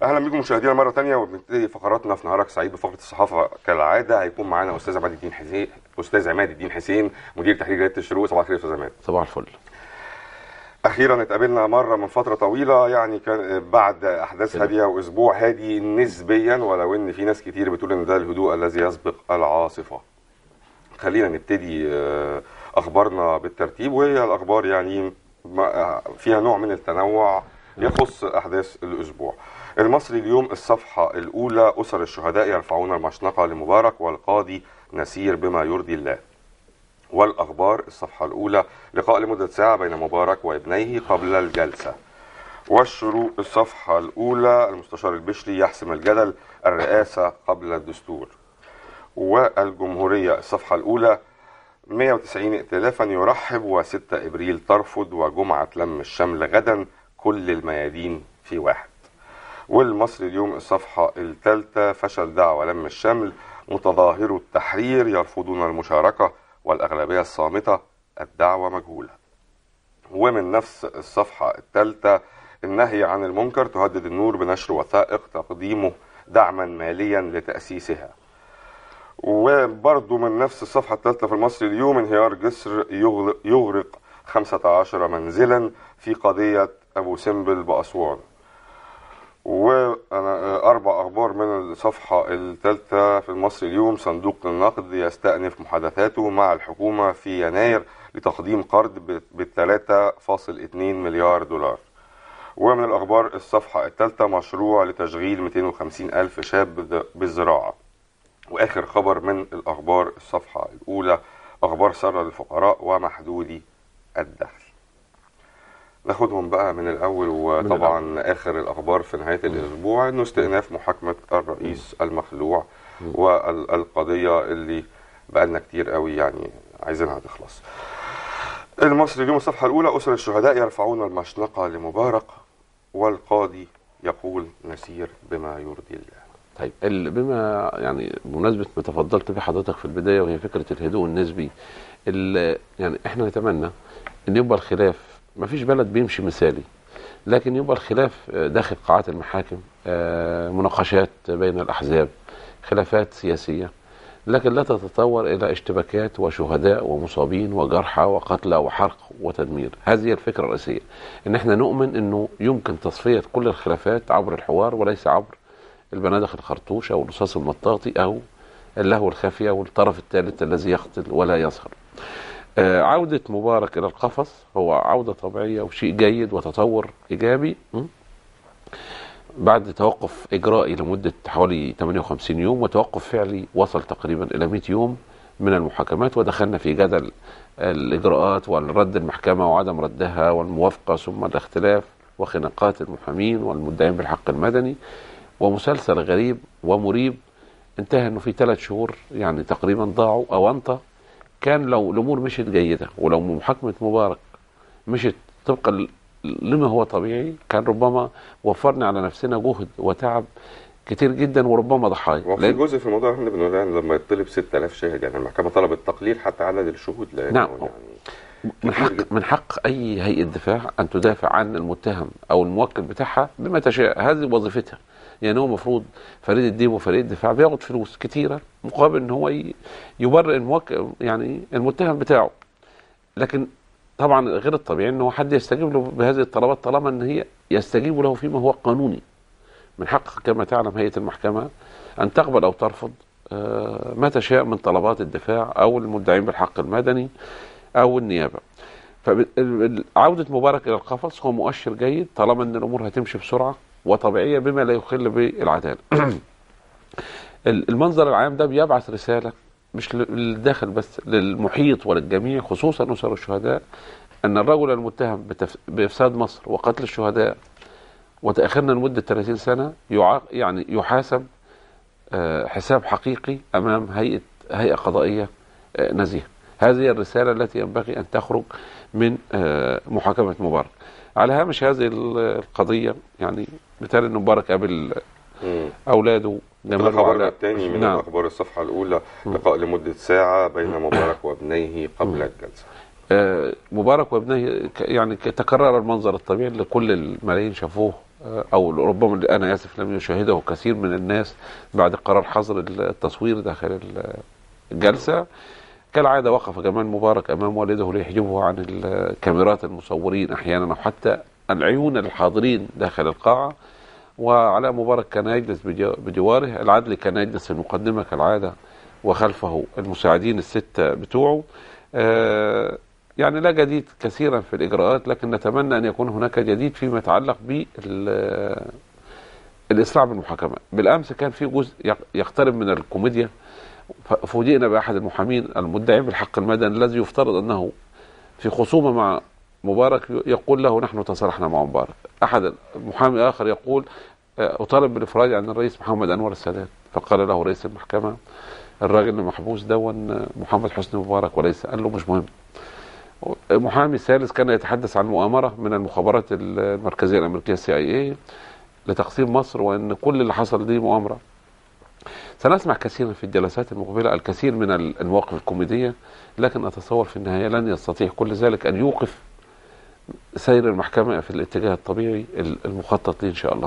اهلا بكم مشاهدينا مره تانية وبنبتدي فقراتنا في نهارك سعيد بفقره الصحافه كالعاده هيكون معانا استاذ عماد الدين حسين استاذ عماد الدين حسين مدير تحرير جريده الشروق صباح الخير يا استاذ عماد صباح الفل اخيرا اتقابلنا مره من فتره طويله يعني كان بعد احداث هاديه واسبوع هادي نسبيا ولو ان في ناس كتير بتقول ان ده الهدوء الذي يسبق العاصفه خلينا نبتدي آه، اخبارنا بالترتيب وهي الاخبار يعني ما- فيها نوع من التنوع يخص احداث الاسبوع المصري اليوم الصفحه الاولى اسر الشهداء يرفعون المشنقه لمبارك والقاضي نسير بما يرضي الله والاخبار الصفحه الاولى لقاء لمده ساعه بين مبارك وابنيه قبل الجلسه والشروق الصفحه الاولى المستشار البشري يحسم الجدل الرئاسه قبل الدستور والجمهوريه الصفحه الاولى 190 ائتلافا يرحب و6 ابريل ترفض وجمعه لم الشمل غدا كل الميادين في واحد والمصري اليوم الصفحه الثالثه فشل دعوه لم الشمل متظاهرو التحرير يرفضون المشاركه والاغلبيه الصامته الدعوه مجهوله ومن نفس الصفحه الثالثه النهي عن المنكر تهدد النور بنشر وثائق تقديمه دعما ماليا لتاسيسها وبرضه من نفس الصفحة الثالثة في المصري اليوم انهيار جسر يغلق, يغرق 15 منزلا في قضية أبو سمبل بأسوان وأنا أربع أخبار من الصفحة الثالثة في المصري اليوم صندوق النقد يستأنف محادثاته مع الحكومة في يناير لتقديم قرض ب 3.2 مليار دولار ومن الأخبار الصفحة الثالثة مشروع لتشغيل 250 ألف شاب بالزراعة واخر خبر من الاخبار الصفحه الاولى اخبار ساره للفقراء ومحدودي الدخل ناخدهم بقى من الاول وطبعا اخر الاخبار في نهايه الاسبوع انه استئناف محاكمه الرئيس المخلوع والقضيه اللي بقالنا كتير قوي يعني عايزينها تخلص المصري اليوم الصفحه الاولى اسر الشهداء يرفعون المشنقه لمبارك والقاضي يقول نسير بما يرضي الله طيب ال- بما يعني بمناسبه ما تفضلت به حضرتك في البدايه وهي فكره الهدوء النسبي ال- يعني احنا نتمنى ان يبقى الخلاف ما فيش بلد بيمشي مثالي لكن يبقى الخلاف آه، داخل قاعات المحاكم آه، مناقشات بين الاحزاب خلافات سياسيه لكن لا تتطور الى اشتباكات وشهداء ومصابين وجرحى وقتلى وحرق وتدمير هذه هي الفكره الرئيسيه ان احنا نؤمن انه يمكن تصفيه كل الخلافات عبر الحوار وليس عبر البنادق الخرطوش او الرصاص المطاطي او اللهو الخفي او الطرف الثالث الذي يقتل ولا يظهر. آه، عودة مبارك إلى القفص هو عودة طبيعية وشيء جيد وتطور إيجابي م? بعد توقف إجرائي لمدة حوالي 58 يوم وتوقف فعلي وصل تقريبا إلى 100 يوم من المحاكمات ودخلنا في جدل الإجراءات والرد المحكمة وعدم ردها والموافقة ثم الاختلاف وخناقات المحامين والمدعين بالحق المدني ومسلسل غريب ومريب انتهى انه في ثلاث شهور يعني تقريبا ضاعوا او انت كان لو الامور مشيت جيده ولو محاكمه مبارك مشيت طبقا ل- لما هو طبيعي كان ربما وفرنا على نفسنا جهد وتعب كتير جدا وربما ضحايا وفي لأن- جزء في الموضوع احنا بنقول يعني لما يطلب 6000 شاهد يعني المحكمه طلبت تقليل حتى عدد الشهود لانه نعم. يعني من كتير جدا. حق من حق اي هيئه دفاع ان تدافع عن المتهم او الموكل بتاعها بما تشاء هذه وظيفتها يعني هو المفروض فريق الدين وفريق الدفاع بياخد فلوس كتيره مقابل ان هو ي- يبرئ الموكل يعني المتهم بتاعه لكن طبعا غير الطبيعي ان هو حد يستجيب له بهذه الطلبات طالما ان هي يستجيب له فيما هو قانوني من حق كما تعلم هيئه المحكمه ان تقبل او ترفض آه، ما تشاء من طلبات الدفاع او المدعين بالحق المدني او النيابه فعودة مبارك إلى القفص هو مؤشر جيد طالما أن الأمور هتمشي بسرعة وطبيعية بما لا يخل بالعدالة المنظر العام ده بيبعث رسالة مش للداخل بس للمحيط وللجميع خصوصا أسر الشهداء أن الرجل المتهم بتف... بإفساد مصر وقتل الشهداء وتأخرنا لمدة 30 سنة يعاق... يعني يحاسب آه، حساب حقيقي أمام هيئة هيئة قضائية آه، نزيهة هذه الرسالة التي ينبغي أن تخرج من آه، محاكمة مبارك على هامش هذه ال- القضية يعني مثال أن مبارك قابل مم. أولاده جمال الخبر وعلاء الثاني من نعم. الاخبار الصفحه الاولى لقاء لمده ساعه بين مبارك وابنيه قبل الجلسه آه، مبارك وابنه ك- يعني ك- تكرر المنظر الطبيعي اللي كل الملايين شافوه آه، او ربما اللي انا اسف لم يشاهده كثير من الناس بعد قرار حظر التصوير داخل ال- الجلسه كالعاده وقف جمال مبارك امام والده ليحجبه عن الكاميرات المصورين احيانا او حتى العيون الحاضرين داخل القاعه وعلاء مبارك كان يجلس بجو- بجواره العدل كان يجلس في المقدمه كالعاده وخلفه المساعدين السته بتوعه آه، يعني لا جديد كثيرا في الاجراءات لكن نتمنى ان يكون هناك جديد فيما يتعلق بال الاسراع بالمحاكمات بالامس كان في جزء يق- يقترب من الكوميديا ف- فوجئنا باحد المحامين المدعين بالحق المدني الذي يفترض انه في خصومه مع مبارك ي- يقول له نحن تصالحنا مع مبارك احد محامي اخر يقول آه، اطالب بالافراج عن الرئيس محمد انور السادات فقال له رئيس المحكمه الراجل المحبوس دون آه، محمد حسني مبارك وليس قال له مش مهم محامي ثالث كان يتحدث عن مؤامره من المخابرات المركزيه الامريكيه السي اي اي لتقسيم مصر وان كل اللي حصل دي مؤامره سنسمع كثيرا في الجلسات المقبله الكثير من المواقف الكوميديه لكن اتصور في النهايه لن يستطيع كل ذلك ان يوقف سير المحكمه في الاتجاه الطبيعي المخطط ليه ان شاء الله.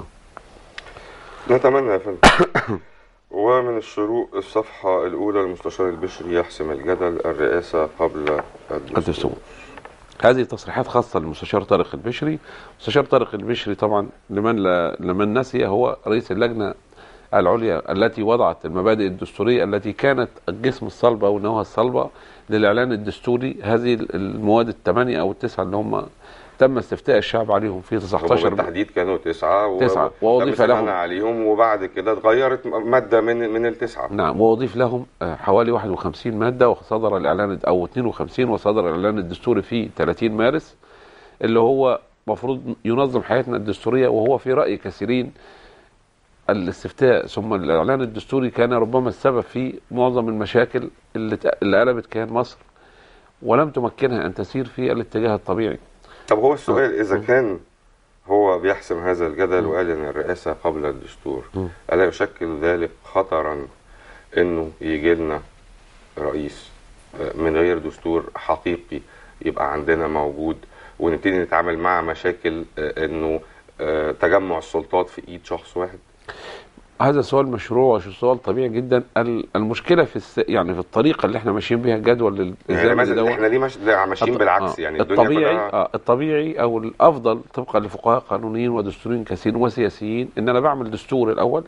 نتمنى يا فندم ومن الشروق الصفحة الأولى المستشار البشري يحسم الجدل الرئاسة قبل الدستور الدستور. هذه تصريحات خاصة للمستشار طارق البشري، المستشار طارق البشري طبعا لمن لا لمن نسي هو رئيس اللجنة العليا التي وضعت المبادئ الدستورية التي كانت الجسم الصلب أو النواة الصلبة للإعلان الدستوري هذه المواد الثمانية أو التسعة اللي هم تم استفتاء الشعب عليهم في هم 19 بالتحديد كانوا تسعة و... تسعة. وأضيف تم لهم- استثناء عليهم وبعد كده اتغيرت مادة من من التسعة نعم وأضيف لهم آه، حوالي 51 مادة وصدر الإعلان أو 52 وصدر الإعلان الدستوري في 30 مارس اللي هو مفروض ينظم حياتنا الدستورية وهو في رأي كثيرين الاستفتاء ثم الإعلان الدستوري كان ربما السبب في معظم المشاكل اللي ت- اللي قلبت كيان مصر ولم تمكنها أن تسير في الاتجاه الطبيعي طب هو السؤال إذا كان هو بيحسم هذا الجدل وقال إن الرئاسة قبل الدستور مم. ألا يشكل ذلك خطرا إنه يجي لنا رئيس آه، من غير دستور حقيقي يبقى عندنا موجود ونبتدي نتعامل مع مشاكل آه، إنه آه، تجمع السلطات في إيد شخص واحد هذا سؤال مشروع وسؤال طبيعي جدا ال- المشكله في الس... يعني في الطريقه اللي احنا ماشيين بيها الجدول يعني الالزامي مثلا دوت احنا ليه مش... ليه ماشيين الط- بالعكس آه، يعني الدنيا الطبيعي كلها آه الطبيعي او الافضل طبقا لفقهاء قانونيين ودستوريين كثيرين وسياسيين ان انا بعمل دستور الاول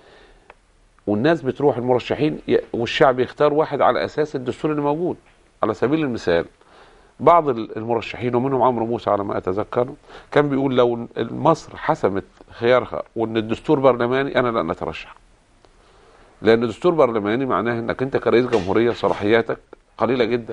والناس بتروح المرشحين ي- والشعب يختار واحد على اساس الدستور اللي موجود على سبيل المثال بعض ال- المرشحين ومنهم عمرو موسى على ما اتذكر كان بيقول لو مصر حسمت خيارها وان الدستور برلماني انا لن اترشح لان دستور برلماني معناه انك انت كرئيس جمهوريه صلاحياتك قليله جدا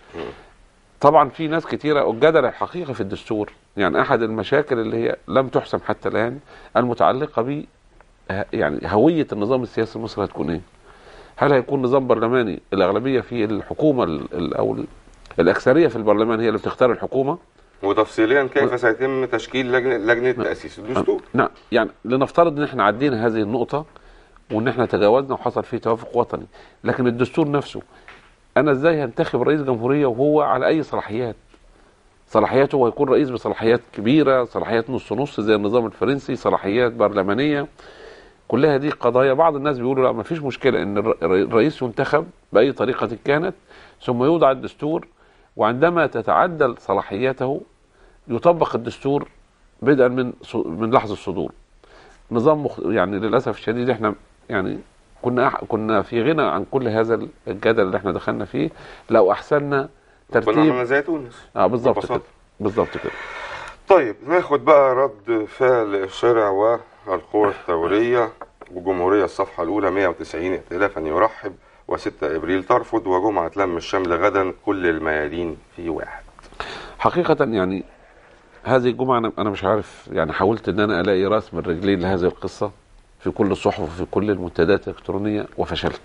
طبعا في ناس كتيرة الجدل الحقيقي في الدستور يعني أحد المشاكل اللي هي لم تحسم حتى الآن المتعلقة ب يعني هوية النظام السياسي المصري هتكون إيه؟ هل هيكون نظام برلماني الأغلبية في الحكومة ال- ال- أو ال- الأكثرية في البرلمان هي اللي بتختار الحكومة؟ وتفصيليا كيف سيتم تشكيل لجنه لجنه تاسيس الدستور نعم يعني لنفترض ان احنا عدينا هذه النقطة وان احنا تجاوزنا وحصل فيه توافق وطني لكن الدستور نفسه انا ازاي هنتخب رئيس جمهورية وهو على اي صلاحيات صلاحياته هو يكون رئيس بصلاحيات كبيرة صلاحيات نص نص زي النظام الفرنسي صلاحيات برلمانية كلها دي قضايا بعض الناس بيقولوا لا ما فيش مشكلة ان الر- الرئيس ينتخب بأي طريقة كانت ثم يوضع الدستور وعندما تتعدل صلاحياته يطبق الدستور بدءا من ص- من لحظه الصدور نظام مخ... يعني للاسف الشديد احنا يعني كنا أح... كنا في غنى عن كل هذا الجدل اللي احنا دخلنا فيه لو احسننا كنا ترتيب عملنا زي تونس اه بالظبط ببساطة. كده بالظبط كده طيب ناخد بقى رد فعل الشارع والقوى الثوريه وجمهوريه الصفحه الاولى 190 ائتلافا يرحب و6 ابريل ترفض وجمعه لم الشمل غدا كل الميادين في واحد حقيقة يعني هذه الجمعة أنا أنا مش عارف يعني حاولت إن أنا ألاقي رأس من رجلين لهذه القصة في كل الصحف وفي كل المنتديات الإلكترونية وفشلت.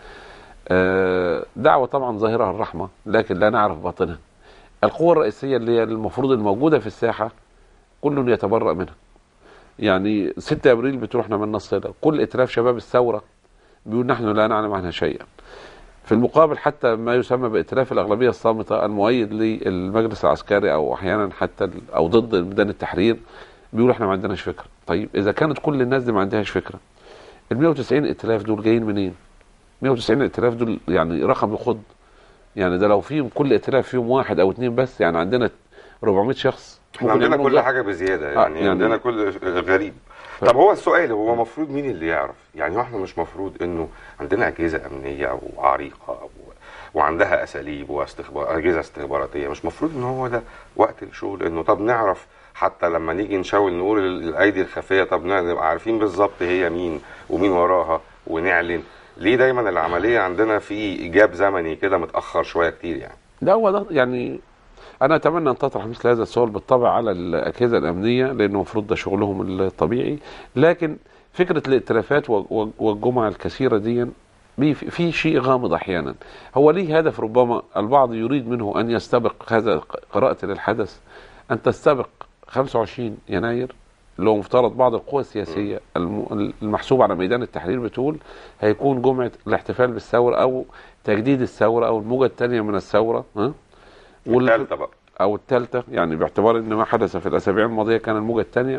آه، دعوة طبعا ظاهرها الرحمة لكن لا نعرف باطنها. القوة الرئيسية اللي هي المفروض الموجودة في الساحة كل يتبرأ منها. يعني 6 ابريل بتروحنا من نصنا كل ائتلاف شباب الثورة بيقول نحن لا نعلم عنها شيئا. في المقابل حتى ما يسمى بائتلاف الاغلبيه الصامته المؤيد للمجلس العسكري او احيانا حتى ال- او ضد ميدان التحرير بيقولوا احنا ما عندناش فكره طيب اذا كانت كل الناس دي ما عندهاش فكره ال 190 ائتلاف دول جايين منين 190 ائتلاف دول يعني رقم يخض يعني ده لو فيهم كل ائتلاف فيهم واحد او اتنين بس يعني عندنا 400 شخص احنا ممكن عندنا يعملوا كل ده. حاجه بزياده آه، يعني, يعني- عندنا كل غريب ف- طب هو السؤال هو المفروض مين اللي يعرف يعني هو احنا مش مفروض انه عندنا اجهزه امنيه او عريقه أو وعندها اساليب واستخبار اجهزه استخباراتيه مش مفروض ان هو ده وقت الشغل انه طب نعرف حتى لما نيجي نشاور نقول ال- الايدي الخفيه طب نبقى عارفين بالظبط هي مين ومين وراها ونعلن ليه دايما العمليه عندنا في ايجاب زمني كده متاخر شويه كتير يعني ده هو ده يعني انا اتمنى ان تطرح مثل هذا السؤال بالطبع على الاجهزه الامنيه لانه المفروض ده شغلهم الطبيعي لكن فكره الائتلافات و- و- والجمع الكثيره دي بي- في في شيء غامض احيانا هو ليه هدف ربما البعض يريد منه ان يستبق هذا قراءه للحدث ان تستبق 25 يناير اللي هو مفترض بعض القوى السياسيه الم- المحسوبه على ميدان التحرير بتقول هيكون جمعه الاحتفال بالثوره او تجديد الثوره او الموجه الثانيه من الثوره ها وال- الثالثه بقى او الثالثه يعني باعتبار ان ما حدث في الاسابيع الماضيه كان الموجه الثانيه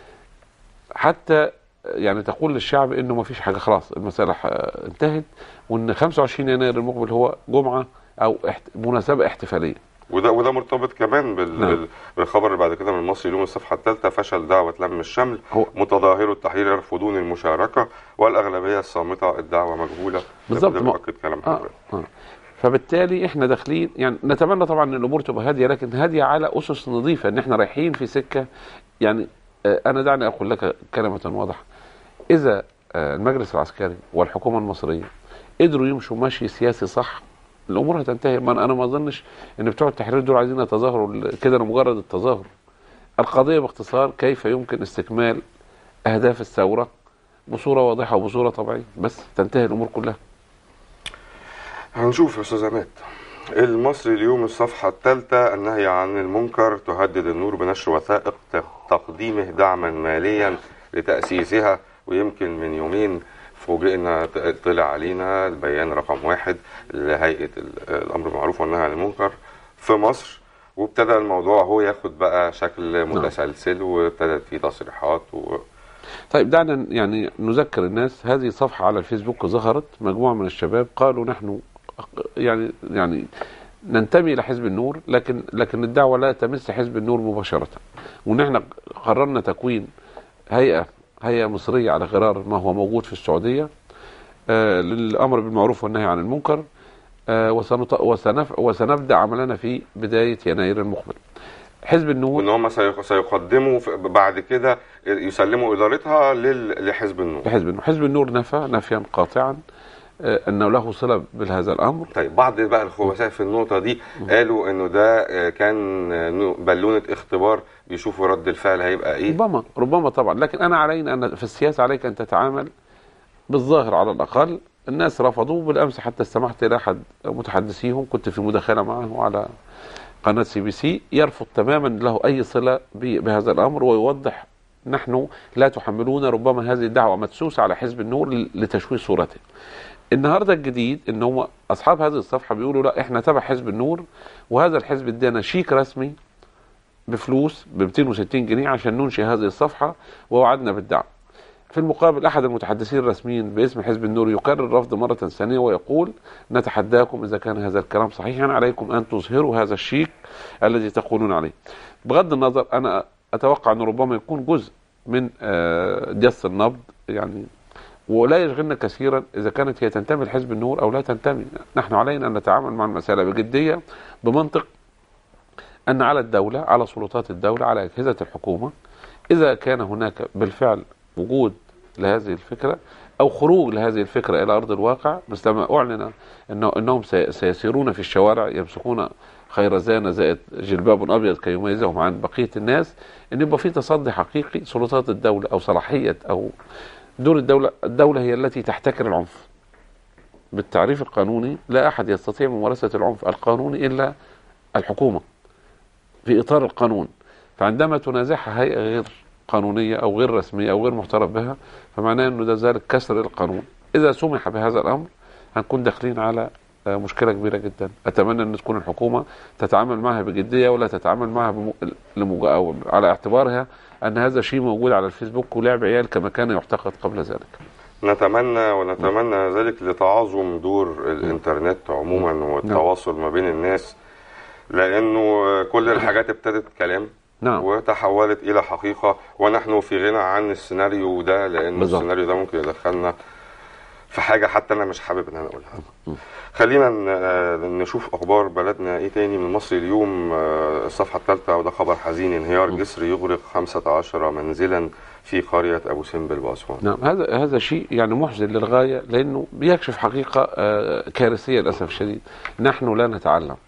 حتى يعني تقول للشعب انه ما فيش حاجه خلاص المساله ح- انتهت وان 25 يناير المقبل هو جمعه او احت... مناسبه احتفاليه وده وده مرتبط كمان بال... نعم. بال... بالخبر اللي بعد كده من المصري اليوم الصفحه الثالثه فشل دعوه لم الشمل هو متظاهرو التحرير يرفضون المشاركه والاغلبيه الصامته الدعوه مجهوله بالظبط. ده ما- بيؤكد كلام آه. حضرتك آه. فبالتالي احنا داخلين يعني نتمنى طبعا ان الامور تبقى هاديه لكن هاديه على اسس نظيفه ان احنا رايحين في سكه يعني آه، انا دعني اقول لك كلمه واضحه اذا آه، المجلس العسكري والحكومه المصريه قدروا يمشوا مشي سياسي صح الامور هتنتهي ما انا ما اظنش ان بتوع التحرير دول عايزين يتظاهروا ل- كده لمجرد التظاهر القضيه باختصار كيف يمكن استكمال اهداف الثوره بصوره واضحه وبصوره طبيعيه بس تنتهي الامور كلها هنشوف يا استاذ عماد المصري اليوم الصفحة الثالثة النهي عن المنكر تهدد النور بنشر وثائق ت- تقديمه دعما ماليا لتأسيسها ويمكن من يومين فوجئنا ط- طلع علينا البيان رقم واحد لهيئة ال- الأمر بالمعروف والنهي عن المنكر في مصر وابتدى الموضوع هو ياخد بقى شكل متسلسل وابتدت فيه تصريحات و... طيب دعنا يعني نذكر الناس هذه صفحة على الفيسبوك ظهرت مجموعة من الشباب قالوا نحن يعني يعني ننتمي إلى حزب النور لكن لكن الدعوة لا تمس حزب النور مباشرة وإن احنا قررنا تكوين هيئة هيئة مصرية على غرار ما هو موجود في السعودية آه للأمر بالمعروف والنهي عن المنكر آه وسنط- وسنف وسنبدأ عملنا في بداية يناير المقبل حزب النور وان هم سيق- سيقدموا في- بعد كده يسلموا ادارتها لل- لحزب النور لحزب النور حزب النور نفى نفيا قاطعا آه، انه له صله بهذا الامر طيب بعض بقى الخبثاء في النقطة دي قالوا انه ده آه، كان آه، نوع- بالونة اختبار بيشوفوا رد الفعل هيبقى ايه ربما ربما طبعا لكن انا علينا ان في السياسه عليك ان تتعامل بالظاهر على الاقل الناس رفضوه بالامس حتى استمعت الى احد متحدثيهم كنت في مداخله معه على قناه سي بي سي يرفض تماما له اي صله ب- بهذا الامر ويوضح نحن لا تحملون ربما هذه الدعوه مدسوسه على حزب النور ل- لتشويه صورته. النهارده الجديد ان هم اصحاب هذه الصفحه بيقولوا لا احنا تبع حزب النور وهذا الحزب ادانا شيك رسمي بفلوس ب 260 جنيه عشان ننشئ هذه الصفحه ووعدنا بالدعم. في المقابل احد المتحدثين الرسميين باسم حزب النور يكرر الرفض مره ثانيه ويقول نتحداكم اذا كان هذا الكلام صحيحا عليكم ان تظهروا هذا الشيك الذي تقولون عليه. بغض النظر انا اتوقع انه ربما يكون جزء من آه، جس النبض يعني ولا يشغلنا كثيرا اذا كانت هي تنتمي لحزب النور او لا تنتمي، نحن علينا ان نتعامل مع المساله بجديه بمنطق ان على الدوله على سلطات الدوله على اجهزه الحكومه اذا كان هناك بالفعل وجود لهذه الفكره او خروج لهذه الفكره الى ارض الواقع مثلما اعلن انه انهم سي- سيسيرون في الشوارع يمسكون خيرزان زائد جلباب ابيض كي يميزهم عن بقيه الناس ان يبقى في تصدي حقيقي سلطات الدوله او صلاحيه او دور الدوله الدوله هي التي تحتكر العنف بالتعريف القانوني لا احد يستطيع ممارسه العنف القانوني الا الحكومه في اطار القانون فعندما تنازعها هيئه غير قانونيه او غير رسميه او غير معترف بها فمعناه انه ده ذلك كسر القانون اذا سمح بهذا الامر هنكون داخلين على آه، مشكله كبيره جدا اتمنى ان تكون الحكومه تتعامل معها بجديه ولا تتعامل معها بم... لمج... أو على اعتبارها ان هذا شيء موجود على الفيسبوك ولعب عيال كما كان يعتقد قبل ذلك نتمنى ونتمنى ذلك لتعاظم دور الانترنت عموما والتواصل ما بين الناس لانه كل الحاجات ابتدت كلام نعم وتحولت الى حقيقه ونحن في غنى عن السيناريو ده لان بالظبط. السيناريو ده ممكن يدخلنا في حاجه حتى انا مش حابب ان انا اقولها خلينا ن- آه، نشوف اخبار بلدنا ايه تاني من مصر اليوم آه، الصفحه الثالثه وده خبر حزين انهيار جسر يغرق 15 منزلا في قريه ابو سمبل باسوان نعم هذا هذا شيء يعني محزن للغايه لانه بيكشف حقيقه آه، كارثيه للاسف الشديد نحن لا نتعلم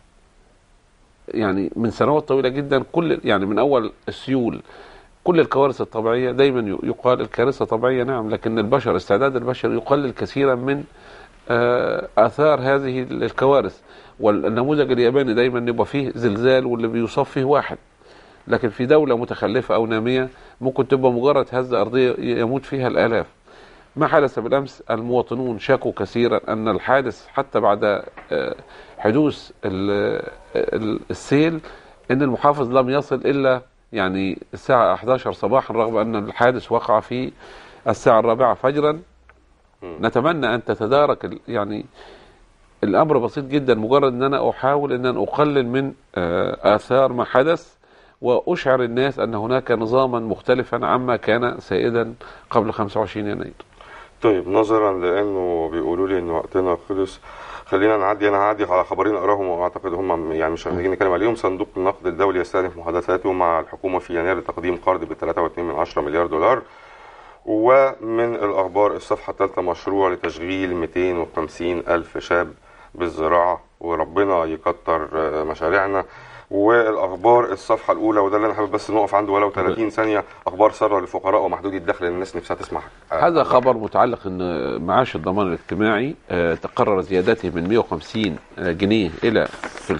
يعني من سنوات طويله جدا كل يعني من اول السيول كل الكوارث الطبيعيه دايما ي- يقال الكارثه طبيعيه نعم لكن البشر استعداد البشر يقلل كثيرا من آه، اثار هذه الكوارث والنموذج الياباني دايما يبقى فيه زلزال واللي بيصاب فيه واحد لكن في دولة متخلفة أو نامية ممكن تبقى مجرد هزة أرضية يموت فيها الآلاف ما حدث بالأمس المواطنون شكوا كثيرا أن الحادث حتى بعد آه، حدوث ال- ال- السيل أن المحافظ لم يصل إلا يعني الساعة 11 صباحا رغم أن الحادث وقع في الساعة الرابعة فجرا نتمنى أن تتدارك ال- يعني الأمر بسيط جدا مجرد أن أنا أحاول أن أنا أقلل من آه، آثار ما حدث وأشعر الناس أن هناك نظاما مختلفا عما كان سائدا قبل 25 يناير طيب نظرا لانه بيقولوا لي ان وقتنا خلص خلينا نعدي انا هعدي على خبرين اقراهم واعتقد هم يعني مش محتاجين نتكلم عليهم صندوق النقد الدولي يستهدف محادثاته مع الحكومه في يناير لتقديم قرض ب 3.2 مليار دولار ومن الاخبار الصفحه الثالثه مشروع لتشغيل 250 الف شاب بالزراعه وربنا يكتر آه، مشاريعنا والاخبار الصفحه الاولى وده اللي انا حابب بس نقف عنده ولو 30 ثانيه اخبار سره للفقراء ومحدودي الدخل الناس نفسها تسمع آه، هذا خبر متعلق ان معاش الضمان الاجتماعي آه، تقرر زيادته من 150 جنيه الى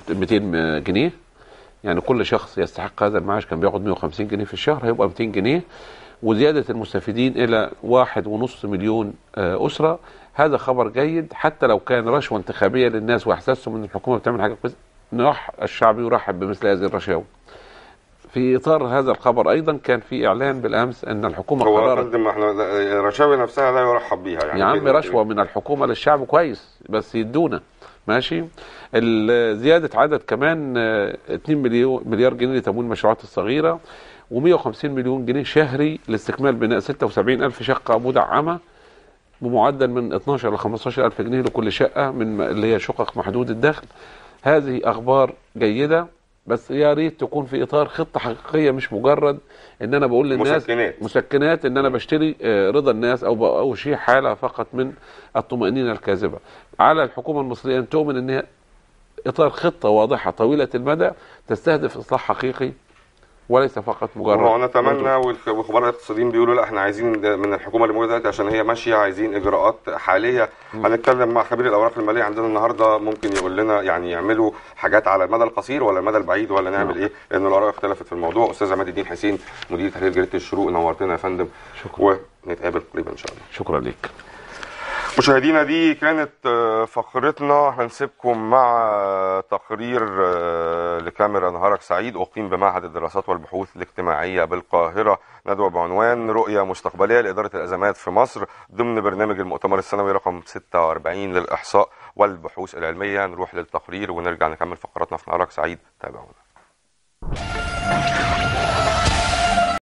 200 جنيه يعني كل شخص يستحق هذا المعاش كان بياخد 150 جنيه في الشهر هيبقى 200 جنيه وزيادة المستفيدين إلى واحد ونص مليون آه، أسرة هذا خبر جيد حتى لو كان رشوة انتخابية للناس وإحساسهم أن الحكومة بتعمل حاجة كويسة نح الشعب يرحب بمثل هذه الرشاوى في إطار هذا الخبر أيضا كان في إعلان بالأمس أن الحكومة هو يا قررت فندم احنا لا- الرشاوي نفسها لا يرحب بيها يعني يا عم كده- رشوة من الحكومة للشعب كويس بس يدونا ماشي ال- زيادة عدد كمان آه، 2 مليون مليار جنيه لتمويل المشروعات الصغيرة و150 مليون جنيه شهري لاستكمال بناء 76 ألف شقة مدعمة بمعدل من 12 ل 15 ألف جنيه لكل شقة من اللي هي شقق محدود الدخل هذه أخبار جيدة بس يا ريت تكون في إطار خطة حقيقية مش مجرد إن أنا بقول للناس مسكنات مسكنات ان انا بشتري آه، رضا الناس او ب- او شيء حاله فقط من الطمانينه الكاذبه على الحكومه المصريه ان تؤمن ان هي اطار خطه واضحه طويله المدى تستهدف اصلاح حقيقي وليس فقط مجرد وهو نتمنى والخ- والخبراء الاقتصاديين بيقولوا لا احنا عايزين ده من الحكومه اللي موجوده دلوقتي عشان هي ماشيه عايزين اجراءات حاليه هنتكلم مع خبير الاوراق الماليه عندنا النهارده ممكن يقول لنا يعني يعملوا حاجات على المدى القصير ولا المدى البعيد ولا نعمل نعم. ايه لان الاراء اختلفت في الموضوع استاذ عماد الدين حسين مدير تحرير جريده الشروق نورتنا يا فندم شكرا ونتقابل قريبا ان شاء الله شكرا لك مشاهدينا دي كانت آه، فقرتنا هنسيبكم مع آه، تقرير آه، لكاميرا نهارك سعيد أقيم بمعهد الدراسات والبحوث الاجتماعية بالقاهرة ندوة بعنوان رؤية مستقبلية لإدارة الأزمات في مصر ضمن برنامج المؤتمر السنوي رقم 46 للإحصاء والبحوث العلمية نروح للتقرير ونرجع نكمل فقراتنا في نهارك سعيد